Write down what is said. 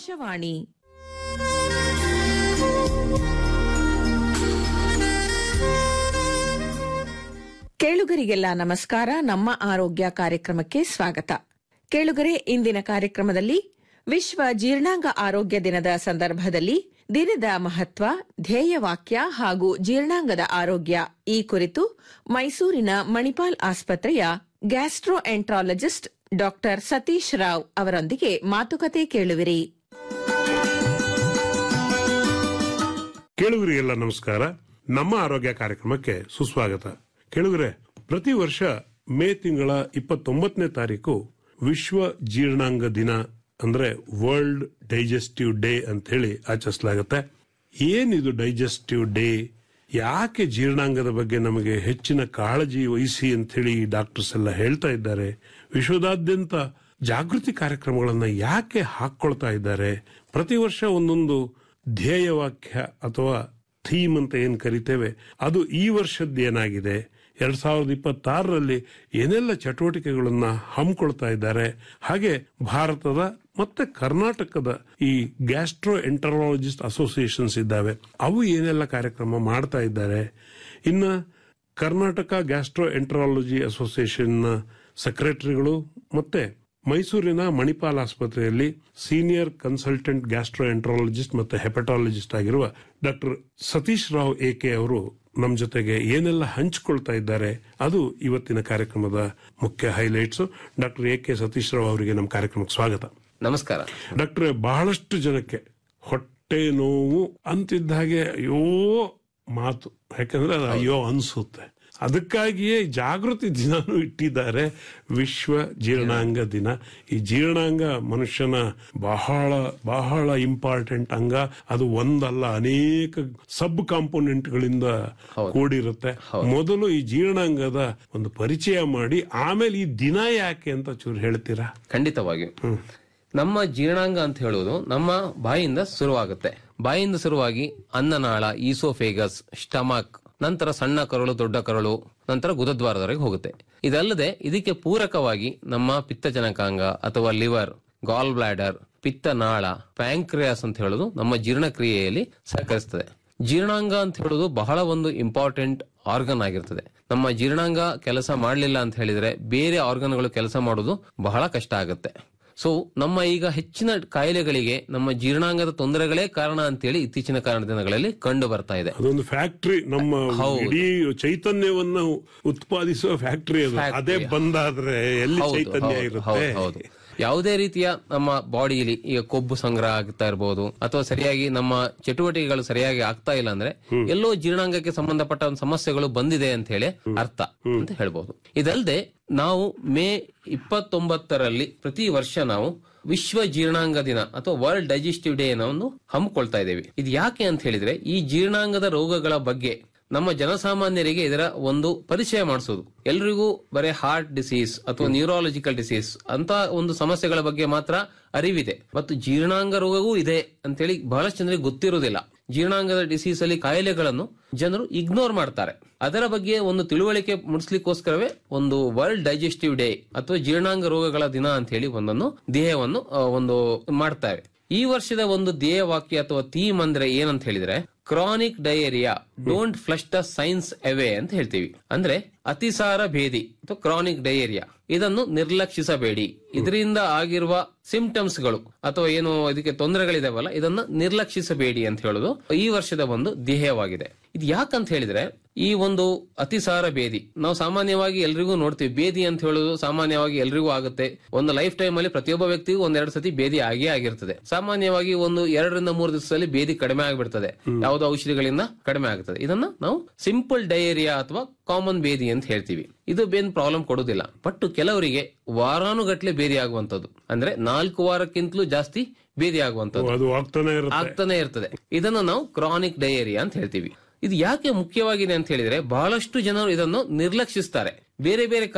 ಆಕಾಶವಾಣಿ ಕೇಳುಗರಿಗೆಲ್ಲ ನಮಸ್ಕಾರ ನಮ್ಮ ಆರೋಗ್ಯ ಕಾರ್ಯಕ್ರಮಕ್ಕೆ ಸ್ವಾಗತ ಕೇಳುಗರೆ ಇಂದಿನ ಕಾರ್ಯಕ್ರಮದಲ್ಲಿ ವಿಶ್ವ ಜೀರ್ಣಾಂಗ ಆರೋಗ್ಯ ದಿನದ ಸಂದರ್ಭದಲ್ಲಿ ದಿನದ ಮಹತ್ವ ಧ್ಯೇಯವಾಕ್ಯ ಹಾಗೂ ಜೀರ್ಣಾಂಗದ ಆರೋಗ್ಯ ಈ ಕುರಿತು ಮೈಸೂರಿನ ಮಣಿಪಾಲ್ ಆಸ್ಪತ್ರೆಯ gastroenterologist doctor Satish Rao ಅವರೊಂದಿಗೆ ಮಾತುಕತೆ ಕೇಳುವಿರಿ ಕೇಳುಗರಿಗೆಲ್ಲ ನಮಸ್ಕಾರ ನಮ್ಮ ಆರೋಗ್ಯ ಕಾರ್ಯಕ್ರಮಕ್ಕೆ ಸುಸ್ವಾಗತ ಕೇಳುಗರೆ ಪ್ರತಿ ವರ್ಷ ಮೇ ತಿಂಗಳ ಇಪ್ಪತ್ತೊಂಬತ್ತನೇ ತಾರೀಕು ವಿಶ್ವ ಜೀರ್ಣಾಂಗ ದಿನ ಅಂದ್ರೆ ವರ್ಲ್ಡ್ ಡೈಜೆಸ್ಟಿವ್ ಡೇ ಅಂತ ಹೇಳಿ ಆಚರಿಸಲಾಗುತ್ತೆ ಏನಿದು ಡೈಜೆಸ್ಟಿವ್ ಡೇ ಯಾಕೆ ಜೀರ್ಣಾಂಗದ ಬಗ್ಗೆ ನಮಗೆ ಹೆಚ್ಚಿನ ಕಾಳಜಿ ವಹಿಸಿ ಅಂತ ಹೇಳಿ ಡಾಕ್ಟರ್ಸ್ ಎಲ್ಲ ಹೇಳ್ತಾ ಇದ್ದಾರೆ ವಿಶ್ವದಾದ್ಯಂತ ಜಾಗೃತಿ ಕಾರ್ಯಕ್ರಮಗಳನ್ನ ಯಾಕೆ ಹಾಕೊಳ್ತಾ ಇದ್ದಾರೆ ಪ್ರತಿ ವರ್ಷ ಒಂದೊಂದು ಧ್ಯೇಯವಾಕ್ಯ ಅಥವಾ ಥೀಮ್ ಅಂತ ಏನ್ ಕರಿತೇವೆ ಅದು ಈ ವರ್ಷದ್ದು ಏನಾಗಿದೆ ಎರಡ್ ಸಾವಿರದ ಇಪ್ಪತ್ತಾರರಲ್ಲಿ ಏನೆಲ್ಲ ಚಟುವಟಿಕೆಗಳನ್ನ ಹಮ್ಮಿಕೊಳ್ತಾ ಇದ್ದಾರೆ ಹಾಗೆ ಭಾರತದ ಮತ್ತೆ ಕರ್ನಾಟಕದ ಈ ಗ್ಯಾಸ್ಟ್ರೋ ಎಂಟರಾಲಜಿಸ್ಟ್ ಅಸೋಸಿಯೇಷನ್ಸ್ ಇದ್ದಾವೆ ಅವು ಏನೆಲ್ಲ ಕಾರ್ಯಕ್ರಮ ಮಾಡ್ತಾ ಇದ್ದಾರೆ ಇನ್ನ ಕರ್ನಾಟಕ ಗ್ಯಾಸ್ಟ್ರೋ ಎಂಟರಾಲಜಿ ಅಸೋಸಿಯೇಷನ್ನ ಸೆಕ್ರೆಟರಿಗಳು ಮತ್ತೆ ಮೈಸೂರಿನ ಮಣಿಪಾಲ್ ಆಸ್ಪತ್ರೆಯಲ್ಲಿ ಸೀನಿಯರ್ ಕನ್ಸಲ್ಟೆಂಟ್ ಗ್ಯಾಸ್ಟ್ರೋ ಎಂಟ್ರಾಲಜಿಸ್ಟ್ ಮತ್ತೆ ಹೆಪಟಾಲಜಿಸ್ಟ್ ಆಗಿರುವ ಡಾಕ್ಟರ್ ಸತೀಶ್ ರಾವ್ ಎಕೆ ಅವರು ನಮ್ಮ ಜೊತೆಗೆ ಏನೆಲ್ಲ ಹಂಚಿಕೊಳ್ತಾ ಇದ್ದಾರೆ ಅದು ಇವತ್ತಿನ ಕಾರ್ಯಕ್ರಮದ ಮುಖ್ಯ highlights doctor A K Satish Rao ಅವರಿಗೆ ನಮ್ಮ ಕಾರ್ಯಕ್ರಮಕ್ಕೆ ಸ್ವಾಗತ ನಮಸ್ಕಾರ ಡಾಕ್ಟ್ರೆ ಬಹಳಷ್ಟು ಜನಕ್ಕೆ ಹೊಟ್ಟೆ ನೋವು ಅಂತಿದ್ದ ಹಾಗೆ ಅಯ್ಯೋ ಮಾತು ಯಾಕಂದ್ರೆ ಅದು ಅಯ್ಯೋ ಅನ್ಸುತ್ತೆ ಅದಕ್ಕಾಗಿಯೇ ಜಾಗೃತಿ ದಿನಾನು ಇಟ್ಟಿದ್ದಾರೆ ವಿಶ್ವ ಜೀರ್ಣಾಂಗ ದಿನ ಈ ಜೀರ್ಣಾಂಗ ಮನುಷ್ಯನ ಬಹಳ ಬಹಳ ಇಂಪಾರ್ಟೆಂಟ್ ಅಂಗ ಅದು ಒಂದಲ್ಲ ಅನೇಕ ಸಬ್ ಕಾಂಪೋನೆಂಟ್ಗಳಿಂದ ಕೂಡಿರುತ್ತೆ ಮೊದಲು ಈ ಜೀರ್ಣಾಂಗದ ಒಂದು ಪರಿಚಯ ಮಾಡಿ ಆಮೇಲೆ ಈ ದಿನ ಯಾಕೆ ಅಂತ ಚೂರು ಹೇಳ್ತೀರಾ ಖಂಡಿತವಾಗಿಯೂ ನಮ್ಮ ಜೀರ್ಣಾಂಗ ಅಂತ ಹೇಳುವುದು ನಮ್ಮ ಬಾಯಿಂದ ಶುರುವಾಗುತ್ತೆ ಬಾಯಿಂದ ಶುರುವಾಗಿ ಅನ್ನನಾಳ ಈಸೋಫೇಗಸ್ ಸ್ಟಮಕ್ ನಂತರ ಸಣ್ಣ ಕರಳು ದೊಡ್ಡ ಕರಳು ನಂತರ ಗುದದ್ವಾರದವರೆಗೆ ಹೋಗುತ್ತೆ ಇದಲ್ಲದೆ ಇದಕ್ಕೆ ಪೂರಕವಾಗಿ ನಮ್ಮ ಪಿತ್ತಜನಕಾಂಗ ಅಥವಾ ಲಿವರ್ ಗಾಲ್ ಬ್ಲಾಡರ್ ಪಿತ್ತನಾಳ ಪ್ಯಾಂಕ್ರಿಯಾಸ್ ಅಂತ ಹೇಳುದು ನಮ್ಮ ಜೀರ್ಣಕ್ರಿಯೆಯಲ್ಲಿ ಸಹಕರಿಸುತ್ತದೆ ಜೀರ್ಣಾಂಗ ಅಂತ ಹೇಳುದು ಬಹಳ ಒಂದು ಇಂಪಾರ್ಟೆಂಟ್ ಆರ್ಗನ್ ಆಗಿರ್ತದೆ ನಮ್ಮ ಜೀರ್ಣಾಂಗ ಕೆಲಸ ಮಾಡಲಿಲ್ಲ ಅಂತ ಹೇಳಿದ್ರೆ ಬೇರೆ ಆರ್ಗನ್ಗಳು ಕೆಲಸ ಮಾಡೋದು ಬಹಳ ಕಷ್ಟ ಆಗುತ್ತೆ ಸೊ ನಮ್ಮ ಈಗ ಹೆಚ್ಚಿನ ಕಾಯಿಲೆಗಳಿಗೆ ನಮ್ಮ ಜೀರ್ಣಾಂಗದ ತೊಂದರೆಗಳೇ ಕಾರಣ ಅಂತೇಳಿ ಇತ್ತೀಚಿನ ಕಾರಣ ದಿನಗಳಲ್ಲಿ ಕಂಡು ಬರ್ತಾ ಇದೆ ಅದೊಂದು ಫ್ಯಾಕ್ಟ್ರಿ ನಮ್ಮ ಇಡೀ ಚೈತನ್ಯವನ್ನ ಉತ್ಪಾದಿಸುವ ಫ್ಯಾಕ್ಟ್ರಿ ಅದು ಅದೇ ಬಂದಾದ್ರೆ ಎಲ್ಲಿ ಹೌದು, ಚೈತನ್ಯ ಹೌದು, ಇರುತ್ತೆ ಹೌದು, ಹೌದು. ಯಾವುದೇ ರೀತಿಯ ನಮ್ಮ ಬಾಡಿಯಲ್ಲಿ ಈಗ ಕೊಬ್ಬು ಸಂಗ್ರಹ ಆಗ್ತಾ ಇರಬಹುದು ಅಥವಾ ಸರಿಯಾಗಿ ನಮ್ಮ ಚಟುವಟಿಕೆಗಳು ಸರಿಯಾಗಿ ಆಗ್ತಾ ಇಲ್ಲ ಅಂದ್ರೆ ಎಲ್ಲೋ ಜೀರ್ಣಾಂಗಕ್ಕೆ ಸಂಬಂಧಪಟ್ಟ ಒಂದು ಸಮಸ್ಯೆಗಳು ಬಂದಿದೆ ಅಂತ ಹೇಳಿ ಅರ್ಥ ಅಂತ ಹೇಳ್ಬಹುದು ಇದಲ್ಲದೆ ನಾವು ಮೇ ಇಪ್ಪತ್ತೊಂಬತ್ತರಲ್ಲಿ ಪ್ರತಿ ವರ್ಷ ನಾವು ವಿಶ್ವ ಜೀರ್ಣಾಂಗ ದಿನ ಅಥವಾ ವರ್ಲ್ಡ್ ಡೈಜೆಸ್ಟಿವ್ ಡೇ ಒಂದು ಹಮ್ಮಿಕೊಳ್ತಾ ಇದ್ದೇವೆ ಇದು ಯಾಕೆ ಅಂತ ಹೇಳಿದ್ರೆ ಈ ಜೀರ್ಣಾಂಗದ ರೋಗಗಳ ಬಗ್ಗೆ ನಮ್ಮ ಜನಸಾಮಾನ್ಯರಿಗೆ ಇದರ ಒಂದು ಪರಿಚಯ ಮಾಡಿಸೋದು ಎಲ್ರಿಗೂ ಬರೀ ಹಾರ್ಟ್ ಡಿಸೀಸ್ ಅಥವಾ ನ್ಯೂರಾಲಜಿಕಲ್ ಡಿಸೀಸ್ ಅಂತ ಒಂದು ಸಮಸ್ಯೆಗಳ ಬಗ್ಗೆ ಮಾತ್ರ ಅರಿವಿದೆ ಮತ್ತು ಜೀರ್ಣಾಂಗ ರೋಗವೂ ಇದೆ ಅಂತೇಳಿ ಬಹಳಷ್ಟು ಜನರಿಗೆ ಗೊತ್ತಿರುವುದಿಲ್ಲ ಜೀರ್ಣಾಂಗದ ಡಿಸೀಸ್ ಅಲ್ಲಿ ಕಾಯಿಲೆಗಳನ್ನು ಜನರು ಇಗ್ನೋರ್ ಮಾಡ್ತಾರೆ ಅದರ ಬಗ್ಗೆ ಒಂದು ತಿಳುವಳಿಕೆ ಮೂಡಿಸ್ಲಿಕ್ಕೋಸ್ಕರವೇ ಒಂದು ವರ್ಲ್ಡ್ ಡೈಜೆಸ್ಟಿವ್ ಡೇ ಅಥವಾ ಜೀರ್ಣಾಂಗ ರೋಗಗಳ ದಿನ ಅಂತ ಹೇಳಿ ಒಂದನ್ನು ಧ್ಯೇಯವನ್ನು ಆ, ಒಂದು ಮಾಡ್ತಾರೆ ಈ ವರ್ಷದ ಒಂದು ಧ್ಯೇಯವಾಕ್ಯ ಅಥವಾ ಥೀಮ್ ಅಂದ್ರೆ ಏನಂತ ಹೇಳಿದ್ರೆ chronic diarrhoea don't flush the signs away ಅಂತ ಹೇಳ್ತೀವಿ ಅಂದ್ರೆ ಅತಿಸಾರ ಭೇದಿ ಅಥವಾ ಕ್ರಾನಿಕ್ ಡಯೇರಿಯಾ ಇದನ್ನು ನಿರ್ಲಕ್ಷಿಸಬೇಡಿ ಇದರಿಂದ ಆಗಿರುವ ಸಿಂಪ್ಟಮ್ಸ್ ಗಳು ಅಥವಾ ಏನು ಇದಕ್ಕೆ ತೊಂದರೆಗಳಿದಾವಲ್ಲ ಇದನ್ನು ನಿರ್ಲಕ್ಷಿಸಬೇಡಿ ಅಂತ ಹೇಳುದು ಈ ವರ್ಷದ ಒಂದು ಧ್ಯೇಯವಾಗಿದೆ ಇದು ಯಾಕಂತ ಹೇಳಿದ್ರೆ ಈ ಒಂದು ಅತಿಸಾರ ಬೇದಿ ನಾವು ಸಾಮಾನ್ಯವಾಗಿ ಎಲ್ರಿಗೂ ನೋಡ್ತೀವಿ ಬೇದಿ ಅಂತ ಹೇಳೋದು ಸಾಮಾನ್ಯವಾಗಿ ಎಲ್ರಿಗೂ ಆಗುತ್ತೆ ಒಂದು ಲೈಫ್ ಟೈಮ್ ಅಲ್ಲಿ ಪ್ರತಿಯೊಬ್ಬ ವ್ಯಕ್ತಿಗೂ ಒಂದೆರಡು ಸತಿ ಬೇದಿ ಆಗೇ ಆಗಿರ್ತದೆ ಸಾಮಾನ್ಯವಾಗಿ ಒಂದು ಎರಡರಿಂದ ಮೂರು ದಿವಸದಲ್ಲಿ ಬೇದಿ ಕಡಿಮೆ ಆಗಿಬಿಡ್ತದೆ ಯಾವುದೋ ಔಷಧಿಗಳಿಂದ ಕಡಿಮೆ ಆಗುತ್ತದೆ ಇದನ್ನ ನಾವು ಸಿಂಪಲ್ ಡಯೇರಿಯಾ ಅಥವಾ ಕಾಮನ್ ಬೇದಿ ಅಂತ ಹೇಳ್ತೀವಿ ಇದು ಬೇನ್ ಪ್ರಾಬ್ಲಮ್ ಕೊಡುದಿಲ್ಲ ಬಟ್ ಕೆಲವರಿಗೆ ವಾರಾನುಗಟ್ಲೆ ಬೇದಿ ಆಗುವಂತದ್ದು ಅಂದ್ರೆ ನಾಲ್ಕು ವಾರಕ್ಕಿಂತಲೂ ಜಾಸ್ತಿ ಬೇದಿ ಆಗುವಂತದ್ದು ಅದು ಆಗ್ತಾನೆ ಇರುತ್ತೆ ಆಗ್ತಾನೆ ಇರ್ತದೆ ಇದನ್ನು ನಾವು ಕ್ರಾನಿಕ್ ಡಯೇರಿಯಾ ಅಂತ ಹೇಳ್ತೀವಿ ಇದು ಯಾಕೆ ಮುಖ್ಯವಾಗಿದೆ ಅಂತ ಹೇಳಿದ್ರೆ ಬಹಳಷ್ಟು ಜನರು ಇದನ್ನು ನಿರ್ಲಕ್ಷಿಸ್ತಾರೆ ಬೇರೆ ಬೇರೆ